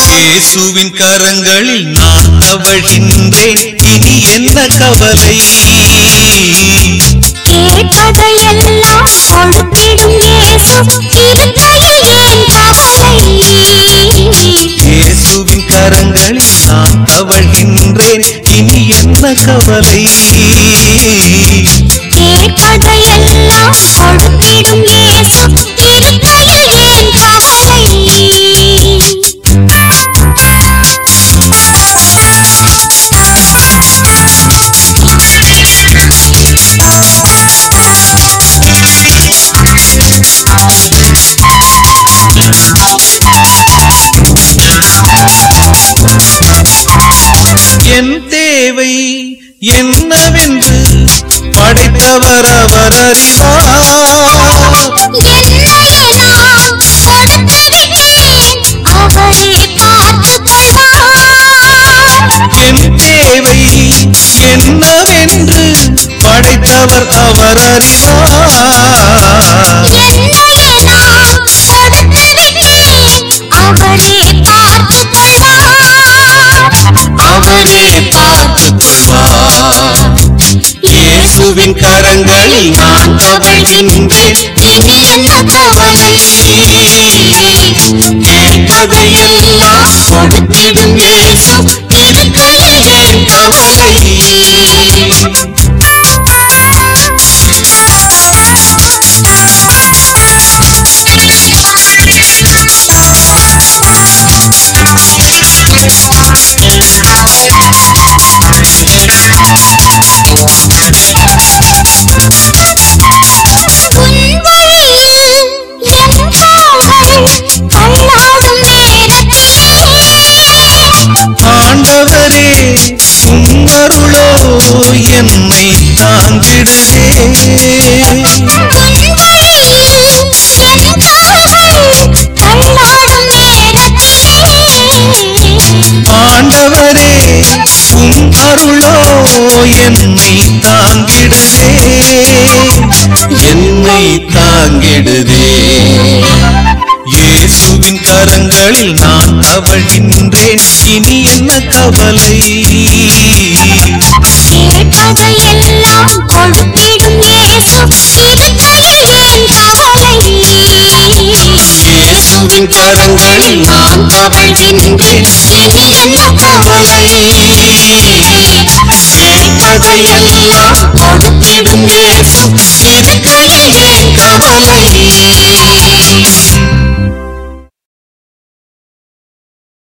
இயேசுவின் கரங்களில் நான் தவழ்கின்றேன் இனி என்ன கவலை கேட்பதையெல்லாம் கொடுத்திடும் இயேசு இருக்கையில் ஏன் கவலை இயேசுவின் கரங்களில் நான் தவழ்கின்றேன் இனி என்ன கவலை கேட்பதையெல்லாம் கொடுத்திடும் இயேசு இருக்கையில் ஏன் கவலை என் தேவை என்னவென்று படைத்தவர் அவர் அறிவார் என்னையே நான் கொடுத்து விட்டேன் அவரே பார்த்துக் கொள்வார் என் தேவை என்னவென்று படைத்தவர் அவர் அறிவார் என்னையே நான் கொடுத்து விட்டேன் அவரே பார்த்துக் கொள்வார் அவரே பார்த்துக் கொள்வார் இயேசுவின் கரங்களில் நான் தவழ்கின்றேன் இனி என்ன கவலை கேட்பதையெல்லாம் கொடுத்திடும் இயேசு இருக்கையில் ஏன் கவலை உன் வழியில் என் கால்கள் தள்ளாடும் நேரத்திலே ஆண்டவரே உம்மருளோ என்னை தாங்கிடுதே உன் வழியில் என் கால்கள் தள்ளாடும் நேரத்திலே ஆண்டவரே உம் அருளோ என்னை தாங்கிடுதே என்னை தாங்கிடுதே இயேசுவின் கரங்களில் நான் தவழ்கின்றேன் இனி என்ன கவலை கேட்பதையெல்லாம் கொடுத்திடும் இயேசு இருக்கையில் ஏன் கவலை இயேசுவின் கரங்களில் நான் தவழ்கின்றேன் இனி என்ன கவலை கேட்பதையெல்லாம் கொடுத்திடும் இயேசு இருக்கையில் ஏன் கவலை